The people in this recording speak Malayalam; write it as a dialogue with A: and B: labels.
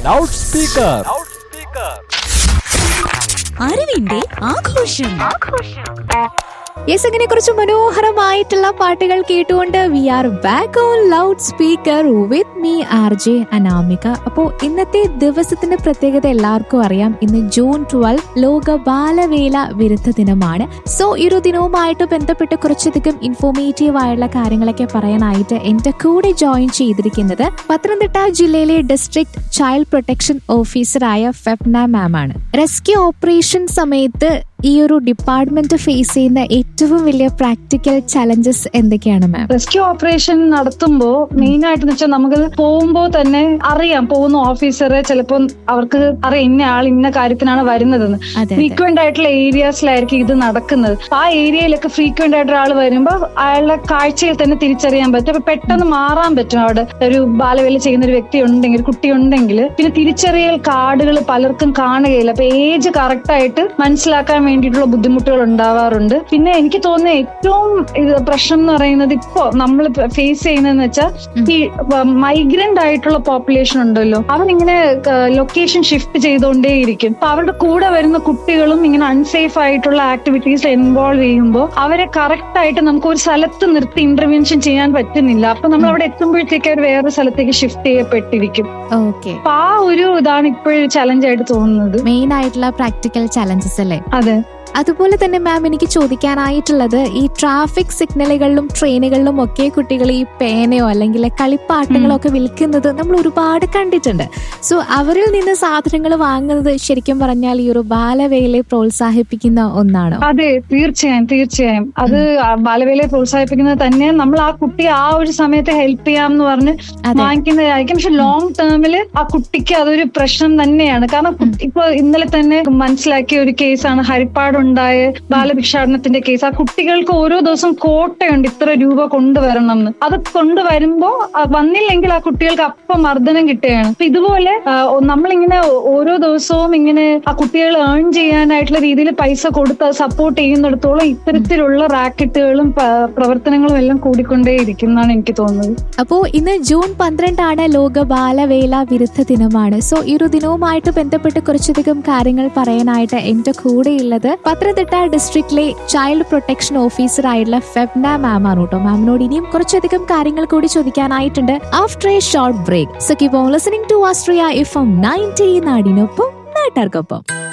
A: ലൗഡ് സ്പീക്കർ
B: അറിവിന്റെ ആഘോഷം യെസ് അങ്ങനെ കുറച്ച് മനോഹരമായിട്ടുള്ള പാട്ടുകൾ കേട്ടുകൊണ്ട് we are back on loud speaker with me R J Anamika അപ്പോ ഇന്നത്തെ ദിവസത്തിന്റെ പ്രത്യേകത എല്ലാവർക്കും അറിയാം ഇന്ന് ജൂൺ ട്വൽവ് ലോക ബാലവേല വിരുദ്ധ ദിനമാണ് സോ ഈ ഒരു ദിനവുമായിട്ട് ബന്ധപ്പെട്ട് കുറച്ചധികം ഇൻഫോർമേറ്റീവ് ആയുള്ള കാര്യങ്ങളൊക്കെ പറയാനായിട്ട് എന്റെ കൂടെ ജോയിൻ ചെയ്തിരിക്കുന്നത് പത്തനംതിട്ട ജില്ലയിലെ ഡിസ്ട്രിക്ട് ചൈൽഡ് പ്രൊട്ടക്ഷൻ ഓഫീസറായ ഫെബ്ന മാം ആണ് റെസ്ക്യൂ ഓപ്പറേഷൻ സമയത്ത് ഈ ഒരു ഡിപ്പാർട്ട്മെന്റ് ഫേസ് ചെയ്യുന്ന ഏറ്റവും വലിയ പ്രാക്ടിക്കൽ ചലഞ്ചസ് എന്തൊക്കെയാണ് മാം
C: റെസ്ക്യൂ ഓപ്പറേഷൻ നടത്തുമ്പോ മെയിൻ ആയിട്ട് വെച്ചാൽ നമുക്ക് പോകുമ്പോ തന്നെ അറിയാം പോകുന്ന ഓഫീസറെ ചിലപ്പോൾ അവർക്ക് അറിയാം ഇന്ന ആൾ ഇന്ന കാര്യത്തിനാണ് വരുന്നതെന്ന്
B: അതെ അതെ
C: ഫ്രീക്വന്റ് ആയിട്ടുള്ള ഏരിയാസിലായിരിക്കും ഇത് നടക്കുന്നത് അപ്പൊ ആ ഏരിയയിലൊക്കെ ഫ്രീക്വന്റ് ആയിട്ട് ഒരാൾ വരുമ്പോ അയാളുടെ കാഴ്ചയിൽ തന്നെ തിരിച്ചറിയാൻ പറ്റും അപ്പൊ പെട്ടെന്ന് മാറാൻ പറ്റും അവിടെ ഒരു ബാലവേല ചെയ്യുന്ന ഒരു വ്യക്തി ഉണ്ടെങ്കിൽ ഒരു കുട്ടി ഉണ്ടെങ്കിൽ പിന്നെ തിരിച്ചറിയൽ കാർഡുകൾ പലർക്കും കാണുകയില്ല അപ്പൊ ഏജ് കറക്റ്റ് ആയിട്ട് മനസ്സിലാക്കാൻ വേണ്ടിയിട്ടുള്ള ബുദ്ധിമുട്ടുകൾ ഉണ്ടാവാറുണ്ട് പിന്നെ എനിക്ക് തോന്നുന്ന ഏറ്റവും ഇത് പ്രശ്നം എന്ന് പറയുന്നത് ഇപ്പോ നമ്മൾ ഫേസ് ചെയ്യുന്നതെന്ന് വെച്ചാൽ ഈ മൈഗ്രന്റ് ആയിട്ടുള്ള പോപ്പുലേഷൻ ഉണ്ടല്ലോ അവരിങ്ങനെ ലൊക്കേഷൻ ഷിഫ്റ്റ് ചെയ്തുകൊണ്ടേയിരിക്കും അപ്പൊ അവരുടെ കൂടെ വരുന്ന കുട്ടികളും ഇങ്ങനെ അൺസേഫ് ആയിട്ടുള്ള ആക്ടിവിറ്റീസിൽ ഇൻവോൾവ് ചെയ്യുമ്പോൾ അവരെ കറക്റ്റ് ആയിട്ട് നമുക്ക് ഒരു സ്ഥലത്ത് നിർത്തി ഇന്റർവെൻഷൻ ചെയ്യാൻ പറ്റുന്നില്ല അപ്പൊ നമ്മൾ അവിടെ എത്തുമ്പോഴത്തേക്ക് അവർ വേറെ സ്ഥലത്തേക്ക് ഷിഫ്റ്റ് ചെയ്യപ്പെട്ടിരിക്കും
B: ഓക്കെ
C: അപ്പൊ ആ ഒരു ഇതാണ് ഇപ്പോഴും ചലഞ്ച് ആയിട്ട് തോന്നുന്നത്
B: മെയിൻ ആയിട്ടുള്ള പ്രാക്ടിക്കൽ ചലഞ്ചസ് അല്ലേ
C: അതെ
B: അതുപോലെ തന്നെ മാം എനിക്ക് ചോദിക്കാനായിട്ടുള്ളത് ഈ ട്രാഫിക് സിഗ്നലുകളിലും ട്രെയിനുകളിലും ഒക്കെ കുട്ടികൾ ഈ പേനയോ അല്ലെങ്കിൽ കളിപ്പാട്ടങ്ങളോ ഒക്കെ വിൽക്കുന്നത് നമ്മൾ ഒരുപാട് കണ്ടിട്ടുണ്ട് സോ അവരിൽ നിന്ന് സാധനങ്ങൾ വാങ്ങുന്നത് ശരിക്കും പറഞ്ഞാൽ ഈ ഒരു ബാലവേലയെ പ്രോത്സാഹിപ്പിക്കുന്ന ഒന്നാണോ
C: അതെ തീർച്ചയായും തീർച്ചയായും അത് ആ ബാലവേലയെ പ്രോത്സാഹിപ്പിക്കുന്നത് തന്നെ നമ്മൾ ആ കുട്ടിയെ ആ ഒരു സമയത്ത് ഹെൽപ്പ് ചെയ്യാം എന്ന് പറഞ്ഞ്
B: അതെ
C: വാങ്ങിക്കുന്നതായിരിക്കും പക്ഷെ ലോങ് ടേമിൽ ആ കുട്ടിക്ക് അതൊരു പ്രശ്നം തന്നെയാണ് കാരണം കുട്ടി- ഇപ്പൊ ഇന്നലെ തന്നെ മനസ്സിലാക്കിയ ഒരു കേസാണ് ഹരിപ്പാട് ഉണ്ടായ ബാലഭിക്ഷാടനത്തിന്റെ കേസ് ആ കുട്ടികൾക്ക് ഓരോ ദിവസം കോട്ടയുണ്ട് ഇത്ര രൂപ കൊണ്ടുവരണം എന്ന് അത് കൊണ്ടുവരുമ്പോ ആ വന്നില്ലെങ്കിൽ ആ കുട്ടികൾക്ക് അപ്പം മർദ്ദനം കിട്ടുകയാണ് അപ്പൊ ഇതുപോലെ ആ, ഒ- നമ്മളിങ്ങനെ ഓ- ഓരോ ദിവസവും ഇങ്ങനെ ആ കുട്ടികൾ ഏൺ ചെയ്യാനായിട്ടുള്ള രീതിയിൽ പൈസ കൊടുത്ത് സപ്പോർട്ട് ചെയ്യുന്നിടത്തോളം ഇത്തരത്തിലുള്ള റാക്കറ്റുകളും പ- പ്രവർത്തനങ്ങളും എല്ലാം കൂടിക്കൊണ്ടേയിരിക്കും എന്നാണ് എനിക്ക് തോന്നുന്നത്
B: അപ്പോ ഇന്ന് ജൂൺ പന്ത്രണ്ടാണ് ലോക ബാലവേല വിരുദ്ധ ദിനമാണ് സോ ഈ ഒരു ദിനവുമായിട്ട് ബന്ധപ്പെട്ട് കുറച്ചധികം കാര്യങ്ങൾ പറയാനായിട്ട് എന്റെ കൂടെയുള്ളത് പത്തനംതിട്ട ഡിസ്ട്രിക്റ്റിലെ ചൈൽഡ് പ്രൊട്ടക്ഷൻ ഓഫീസർ ആയിട്ടുള്ള ഫെബ്ന മാം ആണ് കേട്ടോ മാമിനോട് ഇനിയും കുറച്ചധികം കാര്യങ്ങൾ കൂടി ചോദിക്കാനായിട്ടുണ്ട് after a short break so keep on listening to Astria F M ninety നാടിനൊപ്പം നാട്ടാർക്കൊപ്പം